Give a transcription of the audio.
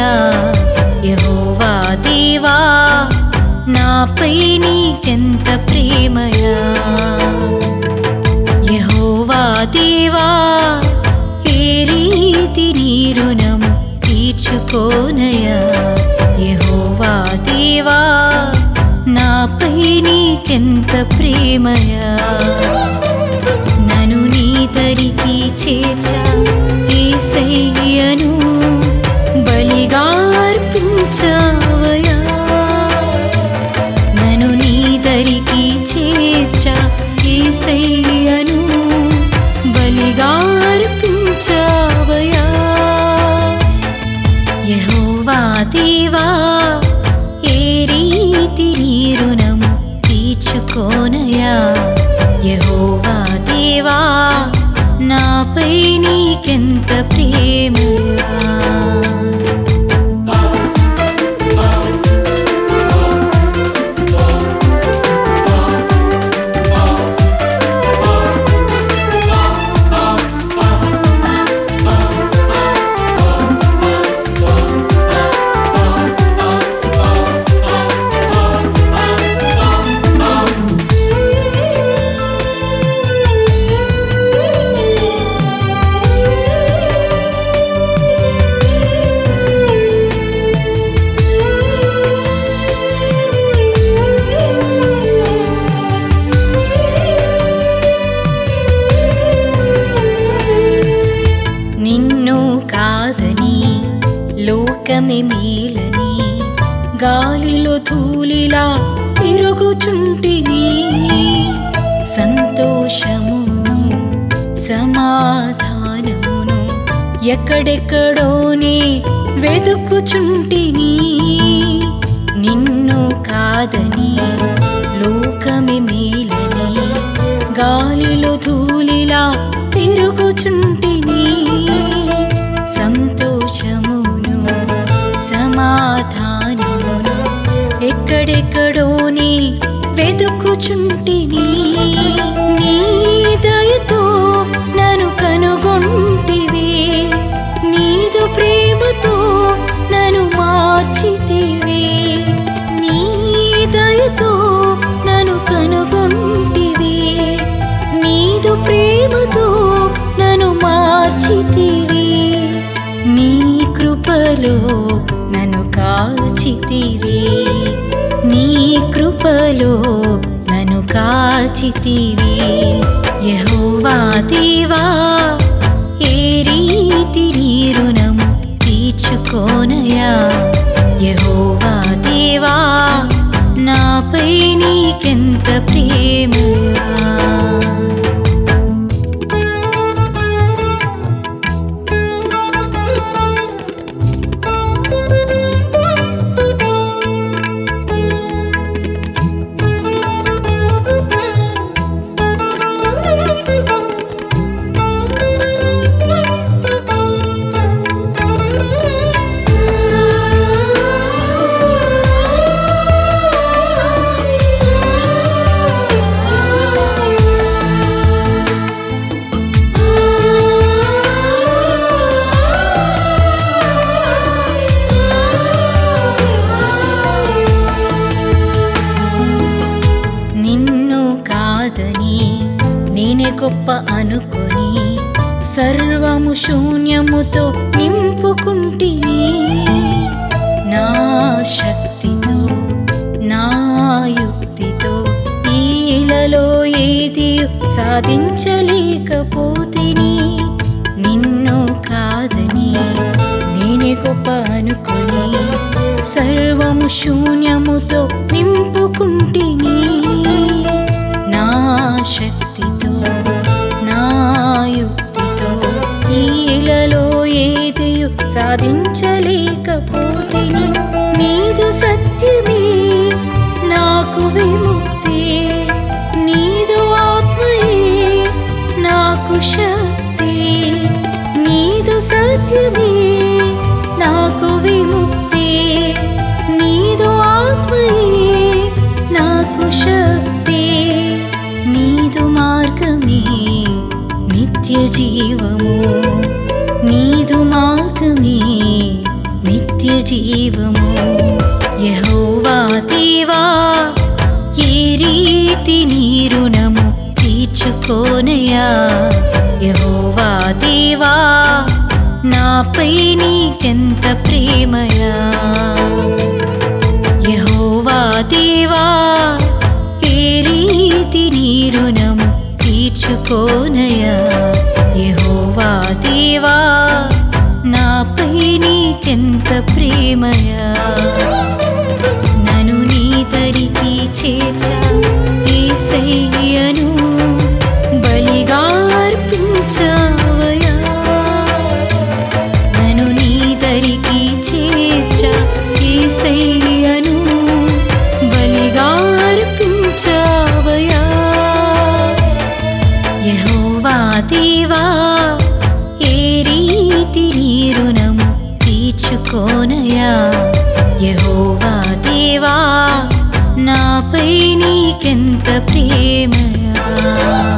తీర్చుకోనయా యహోవా దేవా నాపై నీకెంత ప్రేమయా యహోవా దేవా ఏ రీతి నీ రుణము తీర్చుకోనయా యహోవా దేవా నాపై నీకెంత ప్రేమయా నను నీ దరికి చేర్చా ఏసయ్యను బలిగా అర్పించావయా నను నీ దరికి చేర్చా ఏసయ్యను బలిగా అర్పించావయా యహోవా దేవా ఏ రీతి నీ రుణము తీర్చుకోనయా యహోవా దేవా నాపై నీకెంత ప్రేమయా నిన్ను కాదని లోకమే మేలని గాలిలో ధూళిలా తిరుగుచుంటిని సంతోషమును సమాధానమును ఎక్కడెక్కడోనే వెతుకుచుంటిని నిన్ను కాదని లోకమే మేలని గాలిలో ధూళిలా తిరుగుచుంటిని సంతోషమును సమాధానమును ఎక్కడెక్కడోనే వెతుకుచుంటిని నీ దయతో నన్ను కనుగొంటివే నీదు ప్రేమతో నన్ను మార్చితివే నీ దయతో నన్ను కనుగొంటివే నీదు ప్రేమతో నన్ను మార్చితివే నీ కృపలో నన్ను కాచితివే నీ కృపలో నన్ను కాచితివే యహోవా దేవా ఏ రీతి నీ రుణము తీర్చుకోనయా యహోవా దేవా నాపై నీకెంత ప్రేమయా నిన్ను కాదని నేనే గొప్ప అనుకొని సర్వము శూన్యముతో నింపుకుంటిని నా శక్తితో నా యుక్తితో ఈలలో ఏది సాధించలేకపోతిని నిన్ను కాదని నేనే గొప్ప అనుకొని సర్వము శూన్యముతో నింపుకుంటిని నా శక్తితో నా యుక్తితో ఈలలో ఏది సాధించలేకపోతిని నీదు సత్యమే నాకు విముక్తి నీదు ఆత్మయే నాకు శక్తి నీదు సత్యమే నాకు విముక్తి నీదు ఆత్మయే నాకు శక్తి నీదు మార్గమే నిత్య జీవము నీదు మార్గమే నిత్య జీవము యెహోవా దేవా ఏ రీతి నీ రుణము తీర్చుకోనయా యెహోవా దేవా నాపై నీకెంత ప్రేమయా యెహోవా దేవా ఏ రీతి నీ రుణము తీర్చుకోనయా యెహోవా దేవా నాపై నీకెంత ప్రేమయా నను నీ దరికి చేర్చా ఏసయ్యను బలిగా అర్పించావయా నను నీ దరికి చేర్చా ఏసయ్యను బలిగా అర్పించావయా యెహోవా దేవా ఏ రీతి నీ రుణము తీర్చుకోనయా యెహోవా దేవా నాపై నీకెంత ప్రేమయా